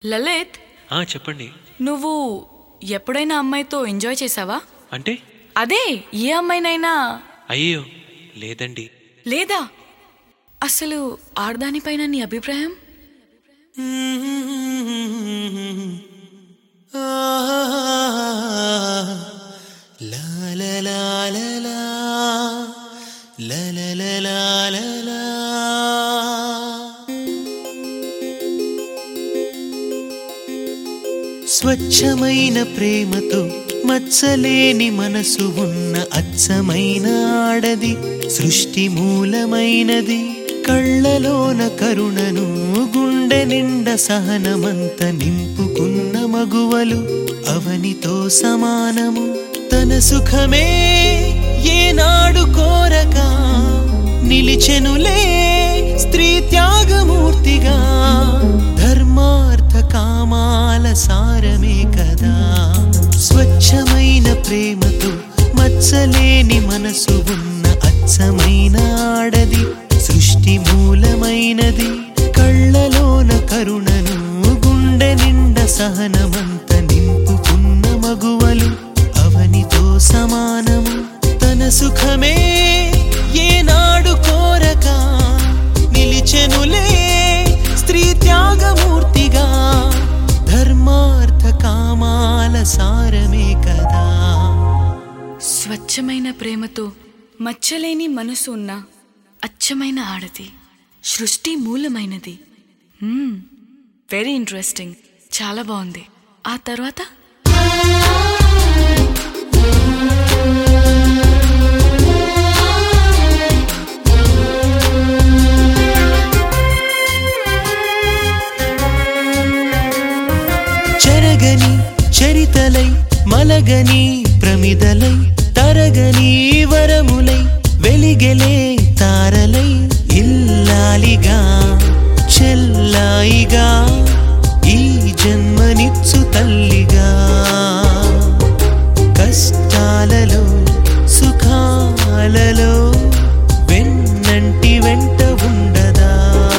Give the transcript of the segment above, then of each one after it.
లలిత్ ఆ, చెప్పండి నువ్వు ఎప్పుడైనా అమ్మాయితో ఎంజాయ్ చేసావా అంటే అదే ఏ అమ్మాయినైనా అయ్యో లేదండి లేదా అసలు ఆడదానిపైన నీ అభిప్రాయం స్వచ్ఛమైన ప్రేమతో మచ్చలేని మనసు ఉన్న అచ్చమైన ఆడది సృష్టి మూలమైనది కళ్ళలోన కరుణను గుండె నిండ సహనమంత నింపుకున్న మగువలు అవనితో సమానము తన సుఖమే ఏనాడు కోరక నిలిచెనులే స్త్రీ త్యాగమూర్తిగా ధర్మార్థ కామాల సారమే కదా స్వచ్ఛమైన ప్రేమతో మచ్చలేని మనసు ఉన్న అచ్చమైన ఆడది సృష్టి మూలమైనది కళ్ళలోన కరుణను గుండె నిండ సహనమంత నింపుకున్న మగువలు అవనితో సమానము తన సుఖమే ఏనాడు కోరక నిలిచెనులే స్త్రీ త్యాగమూర్తిగా ధర్మార్థ కామాల సారమే కదా స్వచ్ఛమైన ప్రేమతో మచ్చలేని మనసు ఉన్న అచ్చమైన ఆడది సృష్టి మూలమైనది వెరీ ఇంట్రెస్టింగ్ చాలా బాగుంది ఆ తర్వాత చెరగని చరితలై మలగని ప్రమిదలై తరగని వరములై వెలిగెలే తారలై ఇల్లాలిగా చెల్లాయిగా ఈ జన్మనిచ్చు తల్లిగా కష్టాలలో సుఖాలలో వెన్నంటి వెంట ఉండదా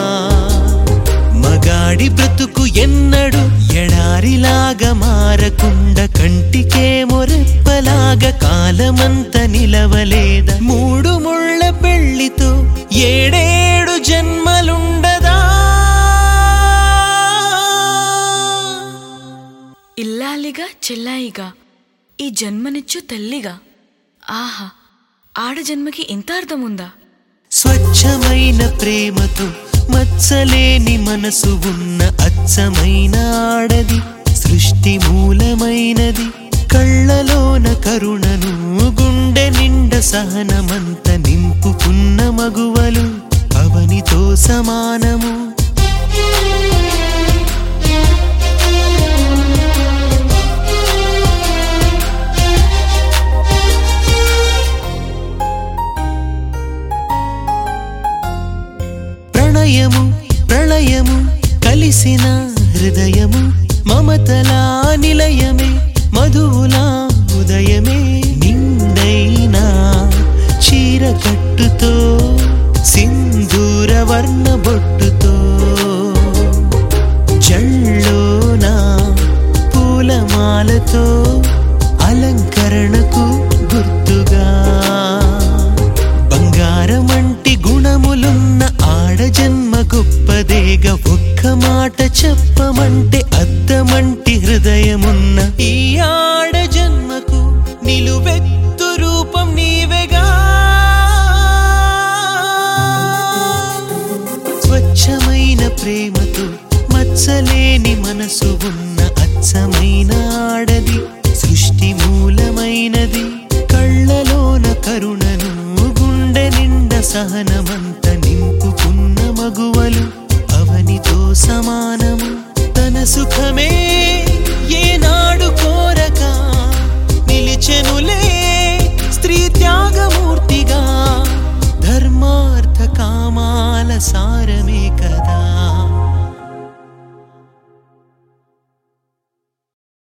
మగాడి బ్రతుకు ఎన్నడు ఎడారిలాగా మారకుండా కంటికేమో రెప్పలాగా కాలమంత నిలవలేదా మూడు ముళ్ళ పెళ్లితో ఏడేడు జన్మలుండదా ఇల్లాలిగా చెల్లాయిగా ఈ జన్మనిచ్చు తల్లిగా ఆహా ఆడ జన్మకి ఇంత అర్థం ఉందా స్వచ్ఛమైన ప్రేమతో మచ్చలేని మనసు ఉన్న అచ్చమైన ఆడది సృష్టి మూలమైనది కళ్ళలోన కరుణను గుండె నిండ సహనమంత నింపుకున్న మగువలు అవనితో సమానము ప్రణయము ప్రళయము కలిసిన హృదయము మమతలా నిలయమే మధువులా ఉదయమే నిండైనా చీర కట్టుతో సింధూర వర్ణ బొట్టుతో జళ్ళోన పూలమాలతో అలంకరణకు గుర్తుగా బంగారమంటి గుణములున్న ఆడ జన్మ గొప్పదేగ ఒక్క మాట చెప్పమంటే అద్దమంటి హృదయమున్న ఈ ఆడ జన్మకు నిలువెత్తు రూపం నీవెగా స్వచ్ఛమైన ప్రేమతో మచ్చలేని మనసు ఉన్న అచ్చమైన ఆడది సృష్టి మూలమైనది కళ్ళలోన కరుణను గుండె నిండ సహనమంత నింపుకున్న మగువలు అవనితో సమానము తన సుఖమే ఏనా